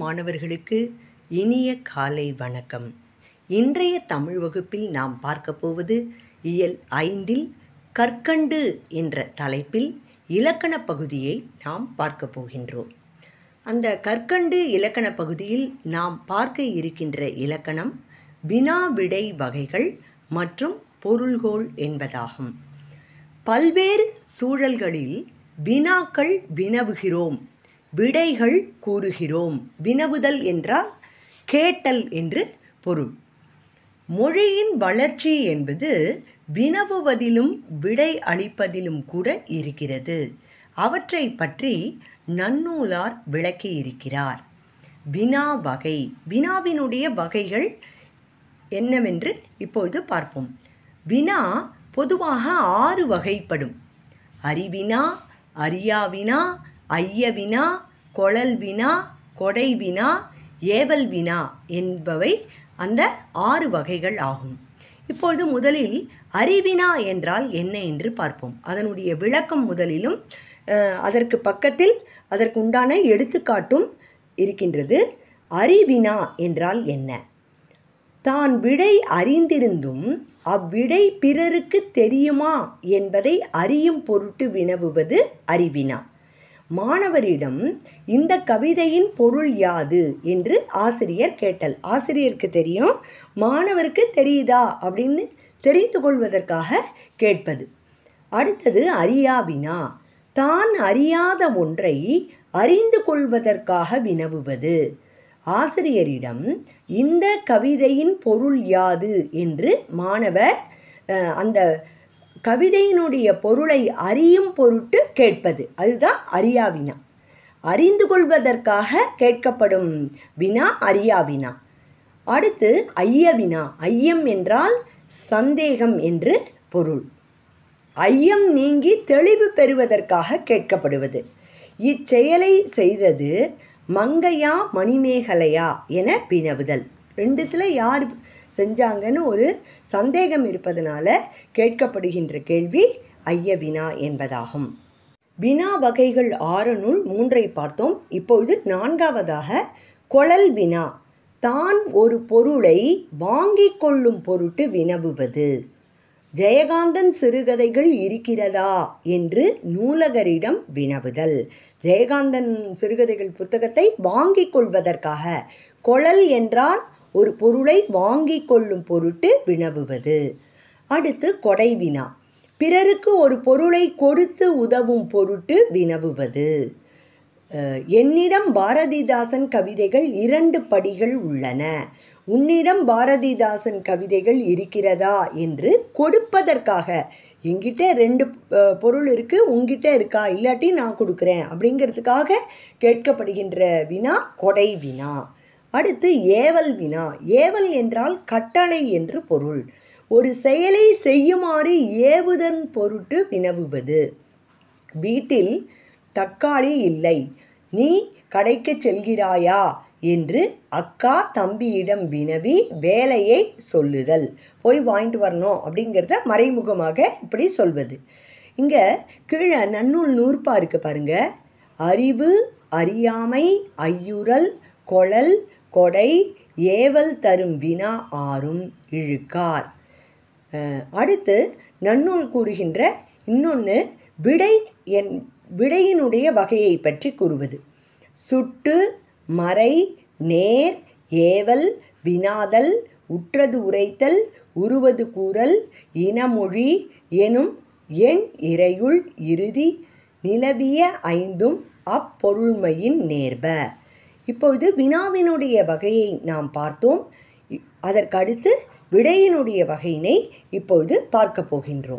மாணவர்களுக்கு இனிய காலை வணக்கம் இன்றைய தமிழ் வகுப்பில் நாம் பார்க்க போவது இயல் ஐந்தில் கற்கண்டு என்ற தலைப்பில் இலக்கண பகுதியை நாம் பார்க்க போகின்றோம் அந்த கற்கண்டு இலக்கண பகுதியில் நாம் பார்க்க இருக்கின்ற இலக்கணம் வினா விடை வகைகள் மற்றும் பொருள்கோள் என்பதாகும் பல்வேறு சூழல்களில் வினாக்கள் வினவுகிறோம் விடைகள் கூறுகிறோம் வினவுதல் என்றால் கேட்டல் என்று பொருள் மொழியின் வளர்ச்சி என்பது வினவுவதிலும் விடை அளிப்பதிலும் கூட இருக்கிறது அவற்றை பற்றி நன்னூலார் விளக்கி இருக்கிறார் வினா வகை வினாவினுடைய வகைகள் என்னவென்று இப்பொழுது பார்ப்போம் வினா பொதுவாக ஆறு வகைப்படும் அறிவினா அறியாவினா ஐயவினா கொழல் வினா கொடை வினா ஏவல் வினா என்பவை அந்த ஆறு வகைகள் ஆகும் இப்பொழுது முதலில் அறிவினா என்றால் என்ன என்று பார்ப்போம் அதனுடைய விளக்கம் முதலிலும் அதற்கு பக்கத்தில் அதற்கு உண்டான எடுத்துக்காட்டும் இருக்கின்றது அறிவினா என்றால் என்ன தான் விடை அறிந்திருந்தும் அவ்விடை பிறருக்கு தெரியுமா என்பதை அறியும் பொருட்டு வினவுவது அறிவினா மாணவரிடம் இந்த கவிதையின் பொருள் யாது என்று ஆசிரியர் கேட்டல் ஆசிரியருக்கு தெரியும் மாணவருக்கு தெரியுதா அப்படின்னு தெரிந்து கொள்வதற்காக கேட்பது அடுத்தது அறியாவினா தான் அறியாத ஒன்றை அறிந்து கொள்வதற்காக வினவுவது ஆசிரியரிடம் இந்த கவிதையின் பொருள் யாது என்று மாணவர் அந்த கவிதையினுடைய பொருளை அறியும் பொருட்டு கேட்பது அதுதான் அறியா வினா அறிந்து கொள்வதற்காக கேட்கப்படும் வினா அறியா வினா அடுத்து ஐய வினா ஐயம் என்றால் சந்தேகம் என்று பொருள் ஐயம் நீங்கி தெளிவு பெறுவதற்காக கேட்கப்படுவது இச்செயலை செய்தது மங்கையா மணிமேகலையா என வினவுதல் ரெண்டுத்துல யார் செஞ்சாங்கன்னு ஒரு சந்தேகம் இருப்பதனால கேட்கப்படுகின்ற கேள்வி ஐய வினா என்பதாகும் வினா வகைகள் ஆறனுள் மூன்றை பார்த்தோம் இப்பொழுது நான்காவதாக கொழல் வினா தான் ஒரு பொருளை வாங்கிக் கொள்ளும் பொருட்டு வினவுவது ஜெயகாந்தன் சிறுகதைகள் இருக்கிறதா என்று நூலகரிடம் வினவுதல் ஜெயகாந்தன் சிறுகதைகள் புத்தகத்தை வாங்கிக் கொள்வதற்காக கொழல் என்றால் ஒரு பொருளை வாங்கிக் கொள்ளும் பொருட்டு வினவுவது அடுத்து கொடை வினா பிறருக்கு ஒரு பொருளை கொடுத்து உதவும் பொருட்டு வினவுவது என்னிடம் பாரதிதாசன் கவிதைகள் இரண்டு படிகள் உள்ளன உன்னிடம் பாரதிதாசன் கவிதைகள் இருக்கிறதா என்று கொடுப்பதற்காக என்கிட்ட ரெண்டு பொருள் இருக்கு உங்ககிட்ட இருக்கா இல்லாட்டி நான் கொடுக்குறேன் அப்படிங்கிறதுக்காக கேட்கப்படுகின்ற வினா கொடை வினா அடுத்து ஏவல் வினா ஏவல் என்றால் கட்டளை என்று பொருள் ஒரு செயலை செய்யுமாறு ஏவுதன் பொருட்டு வினவுவது வீட்டில் தக்காளி இல்லை நீ கடைக்கு செல்கிறாயா என்று அக்கா தம்பியிடம் வினவி வேலையை சொல்லுதல் போய் வாங்கிட்டு வரணும் அப்படிங்கிறத மறைமுகமாக இப்படி சொல்வது இங்க கீழே நன்னூல் நூற்பா இருக்கு பாருங்க அறிவு அறியாமை ஐயுறல் கொழல் கொடை ஏவல் தரும் வினா ஆறும் இழுக்கார் அடுத்து நன்னூல் கூறுகின்ற இன்னொன்று விடை என் விடையினுடைய வகையை பற்றி கூறுவது சுட்டு மறை நேர் ஏவல் வினாதல் உற்றது உரைத்தல் உருவது கூறல் இனமொழி எனும் எண் இறையுள் இறுதி நிலவிய ஐந்தும் அப்பொருள்மையின் நேர்ப இப்பொழுது வினாவினுடைய வகையை நாம் பார்த்தோம் அதற்கடுத்து விடையினுடைய வகையினை இப்பொழுது பார்க்க போகின்றோம்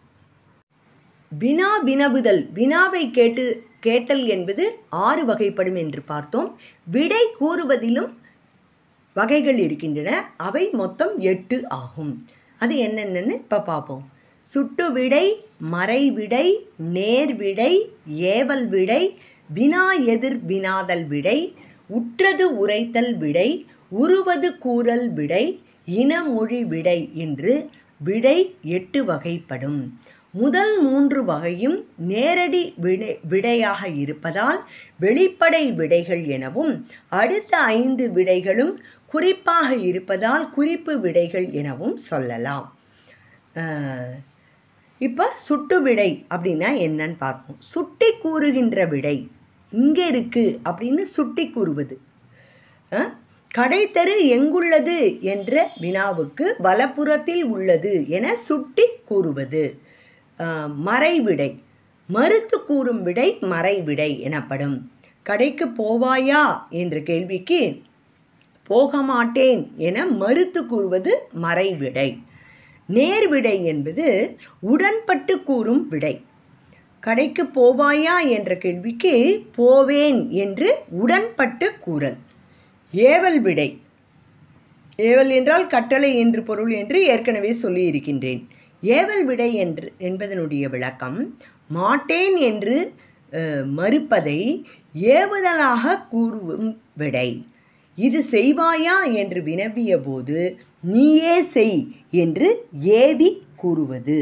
வினா வினவுதல் வினாவை கேட்டு கேட்டல் என்பது ஆறு வகைப்படும் என்று பார்த்தோம் விடை கூறுவதிலும் வகைகள் இருக்கின்றன அவை மொத்தம் எட்டு ஆகும் அது என்னென்னு இப்போ பார்ப்போம் சுட்டு விடை மறை விடை நேர் விடை ஏவல் விடை வினா எதிர் வினாதல் விடை உற்றது உரைத்தல் விடை உருவது கூறல் விடை இனமொழி விடை என்று விடை எட்டு வகைப்படும் முதல் மூன்று வகையும் நேரடி விடை விடையாக இருப்பதால் வெளிப்படை விடைகள் எனவும் அடுத்த ஐந்து விடைகளும் குறிப்பாக இருப்பதால் குறிப்பு விடைகள் எனவும் சொல்லலாம் அஹ், இப்ப சுட்டு விடை அப்படின்னா என்னன்னு பார்ப்போம் சுட்டி கூறுகின்ற விடை இங்க இருக்கு அப்படின்னு சுட்டி கூறுவது அஹ், கடைத்தெரு எங்குள்ளது என்ற வினாவுக்கு வலப்புறத்தில் உள்ளது என சுட்டி கூறுவது அஹ், மறைவிடை மறுத்து கூறும் விடை மறைவிடை எனப்படும் கடைக்கு போவாயா என்ற கேள்விக்கு போக மாட்டேன் என மறுத்து கூறுவது மறைவிடை நேர்விடை என்பது உடன்பட்டு கூறும் விடை கடைக்கு போவாயா என்ற கேள்விக்கு போவேன் என்று உடன்பட்டு கூறல் ஏவல் விடை ஏவல் என்றால் கட்டளை என்று பொருள் என்று ஏற்கனவே சொல்லி இருக்கின்றேன் ஏவல் விடை என்று என்பதனுடைய விளக்கம் மாட்டேன் என்று அஹ், மறுப்பதை ஏவுதலாக கூறும் விடை இது செய்வாயா என்று வினவிய போது நீயே செய் என்று ஏவி கூறுவது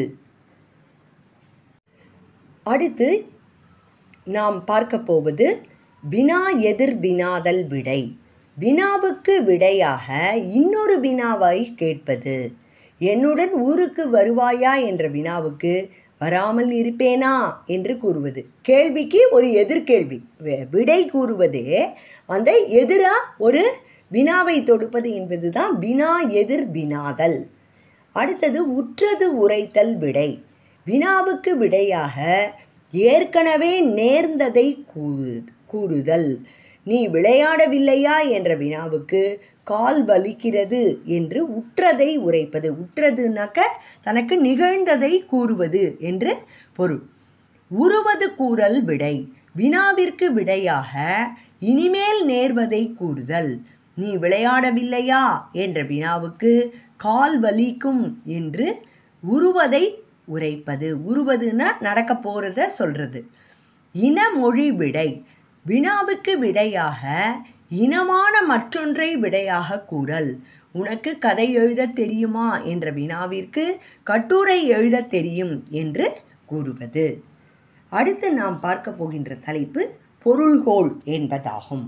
அடுத்து நாம் பார்க்க போவது வினா எதிர் வினாதல் விடை வினாவுக்கு விடையாக இன்னொரு வினாவை கேட்பது என்னுடன் ஊருக்கு வருவாயா என்ற வினாவுக்கு வராமல் இருப்பேனா என்று கூறுவது கேள்விக்கு ஒரு எதிர்கேள்வி வி- விடை கூறுவதே அந்த எதிரா ஒரு வினாவை தொடுப்பது என்பதுதான் வினா எதிர் வினாதல் அடுத்தது உற்றது உரைத்தல் விடை வினாவுக்கு விடையாக ஏற்கனவே நேர்ந்ததை கூறு கூறுதல் நீ விளையாடவில்லையா என்ற வினாவுக்கு கால் வலிக்கிறது என்று உற்றதை உரைப்பது உற்றதுனாக்க தனக்கு நிகழ்ந்ததை கூறுவது என்று பொருள் உருவது கூறல் விடை வினாவிற்கு விடையாக இனிமேல் நேர்வதை கூறுதல் நீ விளையாடவில்லையா என்ற வினாவுக்கு கால் வலிக்கும் என்று உருவதை உரைப்பது உருவதுன்னா நடக்க போறத சொல்றது இனமொழி விடை வினாவுக்கு விடையாக இனமான மற்றொன்றை விடையாக கூறல் உனக்கு கதை எழுத தெரியுமா என்ற வினாவிற்கு கட்டுரை எழுத தெரியும் என்று கூறுவது அடுத்து நாம் பார்க்க போகின்ற தலைப்பு பொருள்கோள் என்பதாகும்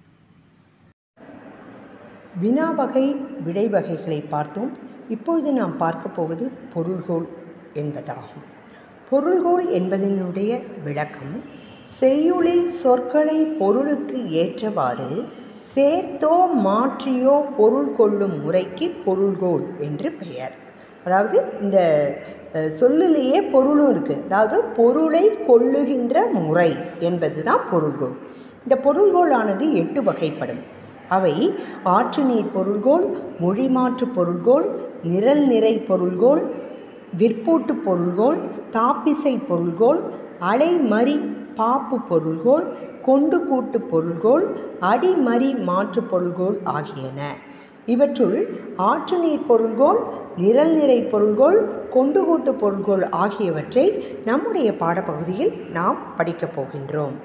வினா வகை விடை வகைகளை பார்த்தோம் இப்பொழுது நாம் பார்க்க போவது பொருள்கோள் என்பதாகும் பொருள்கோள் என்பதனுடைய விளக்கம் செய்யுளில் சொற்களை பொருளுக்கு ஏற்றவாறு சேர்த்தோ மாற்றியோ பொருள் கொள்ளும் முறைக்கு பொருள்கோள் என்று பெயர் அதாவது இந்த அஹ், சொல்லிலேயே பொருளும் இருக்கு அதாவது பொருளை கொள்ளுகின்ற முறை என்பதுதான் பொருள்கோள் இந்த பொருள்கோளானது எட்டு வகைப்படும் அவை ஆற்று நீர் பொருள்கோள் மொழிமாற்று பொருள்கோள் நிரல் நிறை பொருள்கோள் விற்பூட்டு பொருள்கோள் தாப்பிசை பொருள்கோள் அலைமறி பாப்பு பொருள்கோள் கொண்டு கூட்டு பொருள்கோள் அடிமறி மாற்று பொருள்கோள் ஆகியன இவற்றுள் ஆற்று நீர் பொருள்கோள் நிரல் நிறை பொருள்கோள் கொண்டு கூட்டு பொருள்கோள் ஆகியவற்றை நம்முடைய பாடப்பகுதியில் நாம் படிக்கப் போகின்றோம்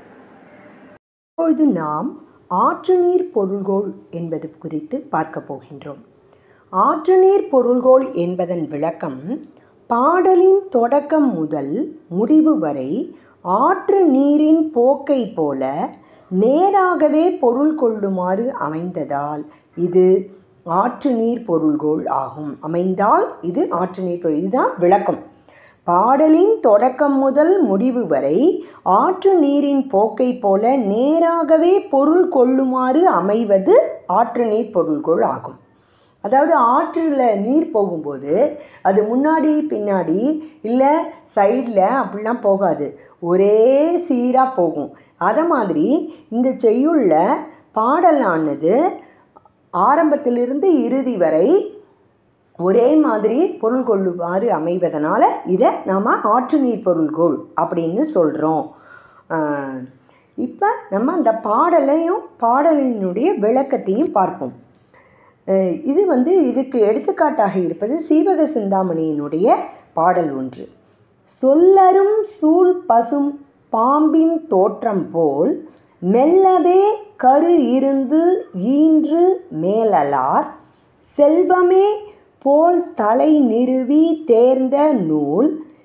இப்பொழுது நாம் ஆற்று நீர் பொருள்கோள் என்பது குறித்து பார்க்க போகின்றோம் ஆற்று நீர் பொருள்கோள் என்பதன் விளக்கம் பாடலின் தொடக்கம் முதல் முடிவு வரை ஆற்று நீரின் போக்கை போல நேராகவே பொருள் கொள்ளுமாறு அமைந்ததால் இது ஆற்று நீர் பொருள்கோள் ஆகும் அமைந்தால் இது ஆற்று நீர் பொருள் இதுதான் விளக்கம் பாடலின் தொடக்கம் முதல் முடிவு வரை ஆற்று நீரின் போக்கை போல நேராகவே பொருள் கொள்ளுமாறு அமைவது ஆற்று நீர் பொருள்கோள் ஆகும் அதாவது ஆற்றில் நீர் போகும்போது அது முன்னாடி பின்னாடி இல்லை சைடில் அப்படிலாம் போகாது ஒரே சீராக போகும் அதை மாதிரி இந்த செய்யுள்ள பாடலானது ஆரம்பத்திலிருந்து இறுதி வரை ஒரே மாதிரி பொருள் கொள்ளுமாறு அமைவதனால இதை நாம் ஆற்று நீர் பொருள்கோள் அப்படின்னு சொல்கிறோம் இப்போ நம்ம அந்த பாடலையும் பாடலினுடைய விளக்கத்தையும் பார்ப்போம் அஹ் இது வந்து இதுக்கு எடுத்துக்காட்டாக இருப்பது சீவக சிந்தாமணியினுடைய பாடல் ஒன்று சொல்லரும் சூழ் பசும் பாம்பின் தோற்றம் போல் மெல்லவே கரு இருந்து ஈன்று மேலலார் செல்வமே போல் தலை நிறுவி தேர்ந்த நூல்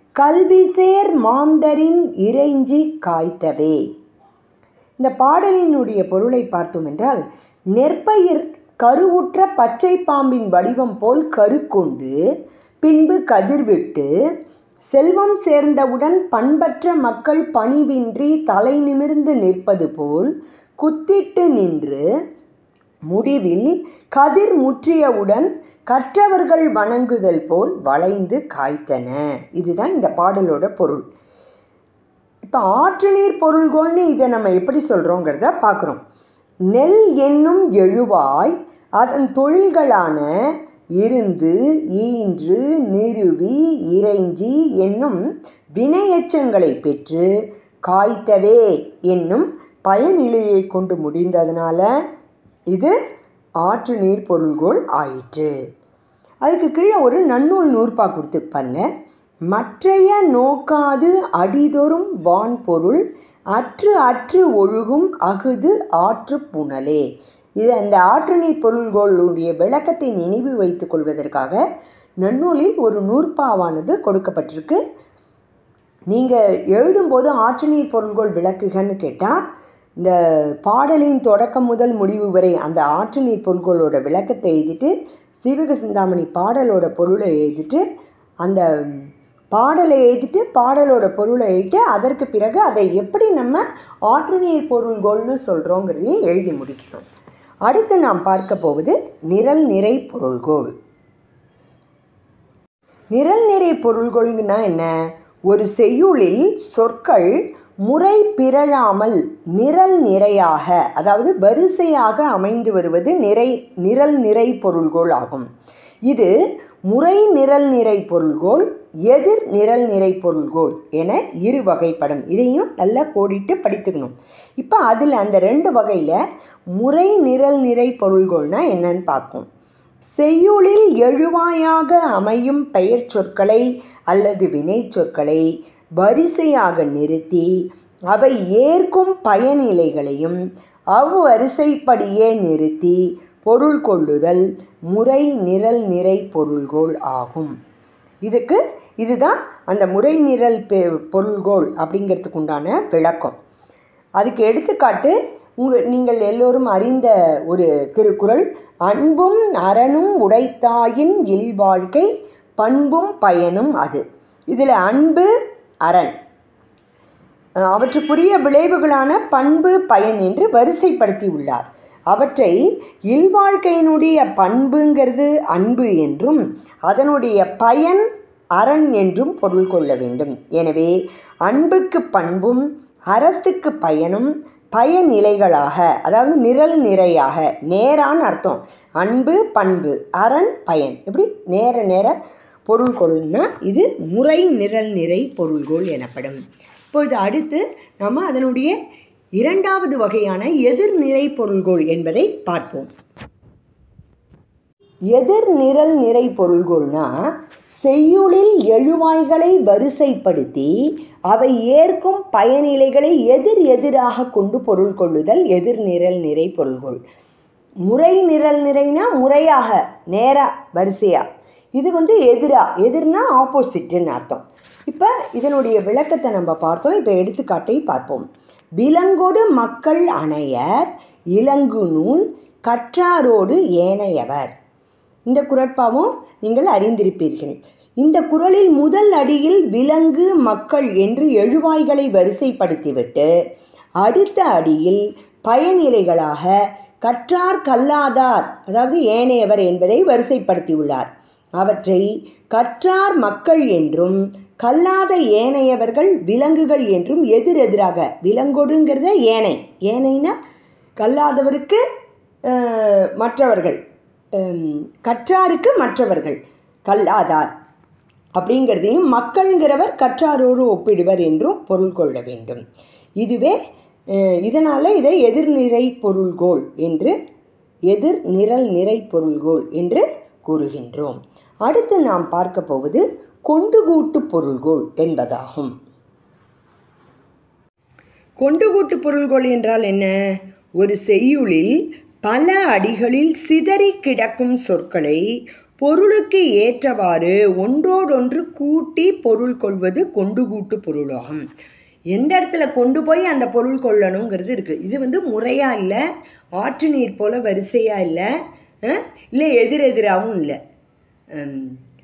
கல்விசேர் மாந்தரின் இறைஞ்சி காய்த்தவே இந்த பாடலினுடைய பொருளை பார்த்தோம் என்றால் நெற்பயிர் கருவுற்ற பச்சை பாம்பின் வடிவம் போல் கருக்கொண்டு பின்பு கதிர்விட்டு செல்வம் சேர்ந்தவுடன் பண்பற்ற மக்கள் பணிவின்றி தலை நிமிர்ந்து நிற்பது போல் குத்திட்டு நின்று முடிவில் கதிர் முற்றியவுடன் கற்றவர்கள் வணங்குதல் போல் வளைந்து காய்த்தன இதுதான் இந்த பாடலோட பொருள் இப்போ ஆற்று நீர் பொருள்கோள்னு இதை நம்ம எப்படி சொல்கிறோங்கிறத பார்க்குறோம் நெல் என்னும் எழுவாய் அதன் தொழில்களான இருந்து ஈன்று நிறுவி இறைஞ்சி என்னும் வினையச்சங்களை பெற்று காய்த்தவே என்னும் பயனிலையை கொண்டு முடிந்ததுனால இது ஆற்று நீர் பொருள்கோள் ஆயிற்று அதுக்கு கீழே ஒரு நன்னூல் நூற்பா கொடுத்து பாருங்க மற்றைய நோக்காது அடிதொரும் வான் பொருள் அற்று அற்று ஒழுகும் அகுது ஆற்று புனலே இது அந்த ஆற்று நீர் பொருள்களுடைய விளக்கத்தை நினைவு வைத்துக் கொள்வதற்காக நன்னூலில் ஒரு நூற்பாவானது கொடுக்கப்பட்டிருக்கு நீங்கள் எழுதும்போது ஆற்று நீர் பொருள்கள் விளக்குகன்னு கேட்டால் இந்த பாடலின் தொடக்கம் முதல் முடிவு வரை அந்த ஆற்று நீர் பொருள்களோட விளக்கத்தை எழுதிட்டு சீவக சிந்தாமணி பாடலோட பொருளை எழுதிட்டு அந்த பாடலை எழுதிட்டு பாடலோட பொருளை எழுதிட்டு அதற்கு பிறகு அதை எப்படி நம்ம ஆற்று நீர் பொருள்கோள்னு சொல்கிறோங்கிறதையும் எழுதி முடிக்கணும் அடுத்து நாம் பார்க்க போவது நிரல் நிறை பொருள்கோள் நிரல் நிறை பொருள்கோள்னா என்ன ஒரு செய்யுளில் சொற்கள் முறை பிறழாமல் நிரல் நிறையாக அதாவது வரிசையாக அமைந்து வருவது நிறை நிரல் நிறை பொருள்கோள் ஆகும் இது முறை நிரல் நிறை பொருள்கோள் எதிர் நிரல் நிறை பொருள்கோள் என இரு வகைப்படும் இதையும் நல்லா கோடிட்டு படித்துக்கணும் இப்போ அதில் அந்த ரெண்டு வகையில் முறை நிரல் நிறை பொருள்கோள்னா என்னன்னு பார்ப்போம் செய்யுளில் எழுவாயாக அமையும் பெயர் சொற்களை அல்லது வினை சொற்களை வரிசையாக நிறுத்தி அவை ஏற்கும் பயனிலைகளையும் அவ்வரிசைப்படியே நிறுத்தி பொருள் கொள்ளுதல் முறை நிரல் நிறை பொருள்கோள் ஆகும் இதுக்கு இதுதான் அந்த முறை நிரல் பொருள்கோள் அப்படிங்கிறதுக்கு உண்டான விளக்கம் அதுக்கு எடுத்துக்காட்டு உங்க நீங்கள் எல்லோரும் அறிந்த ஒரு திருக்குறள் அன்பும் அறனும் உடைத்தாயின் இல்வாழ்க்கை பண்பும் பயனும் அது இதில் அன்பு அரண் அவற்றுக்குரிய விளைவுகளான பண்பு பயன் என்று வரிசைப்படுத்தி உள்ளார் அவற்றை இல்வாழ்க்கையினுடைய பண்புங்கிறது அன்பு என்றும் அதனுடைய பயன் அரண் என்றும் பொருள் கொள்ள வேண்டும் எனவே அன்புக்கு பண்பும் அறத்துக்கு பயனும் பயனிலைகளாக அதாவது நிரல் நிறையாக நேரான அர்த்தம் அன்பு பண்பு அரண் பயன் எப்படி நேர நேர பொருள் கொள்னா இது முறை நிரல் நிறை பொருள்கோள் எனப்படும் இப்போது அடுத்து நம்ம அதனுடைய இரண்டாவது வகையான எதிர்நிறை பொருள்கோள் என்பதை பார்ப்போம் எதிர் நிரல் நிறை பொருள்கோள்னா செய்யுளில் எழுவாய்களை வரிசைப்படுத்தி அவை ஏற்கும் பயனிலைகளை எதிர் எதிராக கொண்டு பொருள் கொள்ளுதல் எதிர் நிரல் நிறை பொருள்கோள் முறை நிரல் நிறைனா முறையாக நேரா வரிசையா இது வந்து எதிரா எதிர்னா ஆப்போசிட்னு அர்த்தம் இப்போ இதனுடைய விளக்கத்தை நம்ம பார்த்தோம் இப்போ எடுத்துக்காட்டை பார்ப்போம் விலங்கோடு மக்கள் அணையர் இலங்கு நூல் கற்றாரோடு ஏனையவர் இந்த குரட்பாவும் நீங்கள் அறிந்திருப்பீர்கள் இந்த குரலில் முதல் அடியில் விலங்கு மக்கள் என்று எழுவாய்களை வரிசைப்படுத்திவிட்டு அடுத்த அடியில் பயனிலைகளாக கற்றார் கல்லாதார் அதாவது ஏனையவர் என்பதை வரிசைப்படுத்தியுள்ளார் அவற்றை கற்றார் மக்கள் என்றும் கல்லாத ஏனையவர்கள் விலங்குகள் என்றும் எதிரெதிராக விலங்கொடுங்கிறத ஏனை ஏனைனா கல்லாதவருக்கு மற்றவர்கள் கற்றாருக்கு மற்றவர்கள் கல்லாதார் அப்படிங்கிறதையும் மக்கள்ங்கிறவர் கற்றாரோடு ஒப்பிடுவர் என்றும் பொருள் கொள்ள வேண்டும் இதுவே இதனால் இதை எதிர்நிறை பொருள்கோள் என்று எதிர் நிரல் நிறை பொருள்கோள் என்று கூறுகின்றோம் அடுத்து நாம் பார்க்க போவது கொண்டுகூட்டு பொருள்கோள் என்பதாகும் கொண்டுகூட்டு பொருள்கோள் என்றால் என்ன ஒரு செய்யுளில் பல அடிகளில் சிதறி கிடக்கும் சொற்களை பொருளுக்கு ஏற்றவாறு ஒன்றோடொன்று கூட்டி பொருள் கொள்வது கொண்டு கூட்டு பொருளாகும் எந்த இடத்துல கொண்டு போய் அந்த பொருள் கொள்ளணுங்கிறது இருக்கு இது வந்து முறையா இல்லை ஆற்று நீர் போல வரிசையா இல்லை அஹ், இல்லை எதிரெதிராகவும் இல்லை ஹம்,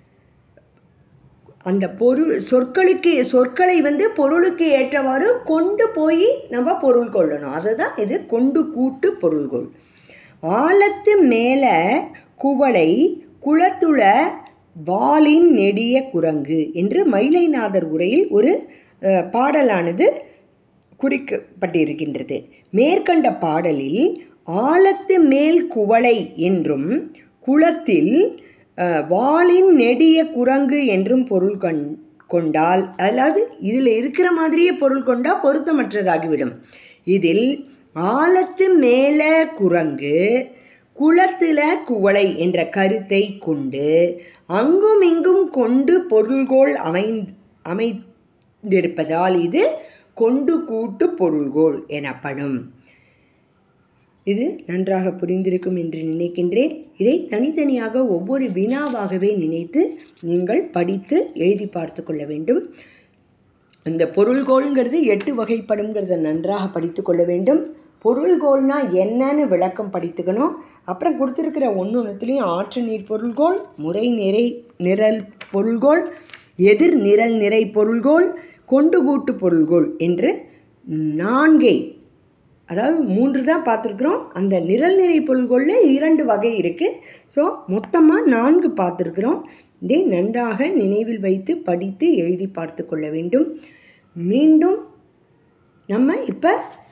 அந்த பொருள் சொற்களுக்கு சொற்களை வந்து பொருளுக்கு ஏற்றவாறு கொண்டு போய் நம்ம பொருள் கொள்ளணும் அதுதான் இது கொண்டு கூட்டு பொருள்கொள் ஆலத்து மேல குவளை குளத்துள வாலின் நெடிய குரங்கு என்று மயிலைநாதர் உரையில் ஒரு அஹ், பாடலானது குறிக்கப்பட்டிருக்கின்றது மேற்கண்ட பாடலில் ஆலத்து மேல் குவளை என்றும் குளத்தில் அஹ், வாலின் நெடிய குரங்கு என்றும் பொருள் கொண் கொண்டால் அதாவது இதில் இருக்கிற மாதிரியே பொருள் கொண்டா பொருத்தமற்றதாகிவிடும் இதில் ஆலத்து மேல குரங்கு குளத்தில குவளை என்ற கருத்தை கொண்டு அங்கும் இங்கும் கொண்டு பொருள்கோள் அமைந் அமைந்திருப்பதால் இது கொண்டு கூட்டு பொருள்கோள் எனப்படும் இது நன்றாக புரிந்திருக்கும் என்று நினைக்கின்றேன் இதை தனித்தனியாக ஒவ்வொரு வினாவாகவே நினைத்து நீங்கள் படித்து எழுதி பார்த்து கொள்ள வேண்டும் இந்த பொருள்கோள்ங்கிறது எட்டு வகைப்படுங்கிறத நன்றாக படித்து கொள்ள வேண்டும் பொருள்கோள்னா என்னன்னு விளக்கம் படித்துக்கணும் அப்புறம் கொடுத்துருக்கிற ஒன்று ஒன்றுத்துலேயும் ஆற்று நீர் பொருள்கோள் முறை நிறை நிரல் பொருள்கோள் எதிர் நிரல் நிறை பொருள்கோள் கொண்டு கூட்டு பொருள்கோள் என்று நான்கை அதாவது மூன்று தான் பார்த்துருக்குறோம் அந்த நிரல் நிறை பொருள்கோளில் இரண்டு வகை இருக்குது ஸோ மொத்தமாக நான்கு பார்த்துருக்குறோம் இதை நன்றாக நினைவில் வைத்து படித்து எழுதி பார்த்து கொள்ள வேண்டும் மீண்டும் நம்ம இப்போ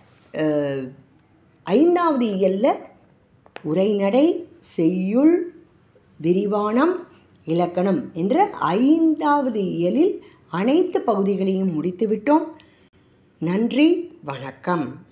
ஐந்தாவது இயலில் உரைநடை செய்யுள் விரிவானம் இலக்கணம் என்ற ஐந்தாவது இயலில் அனைத்து பகுதிகளையும் முடித்துவிட்டோம் நன்றி வணக்கம்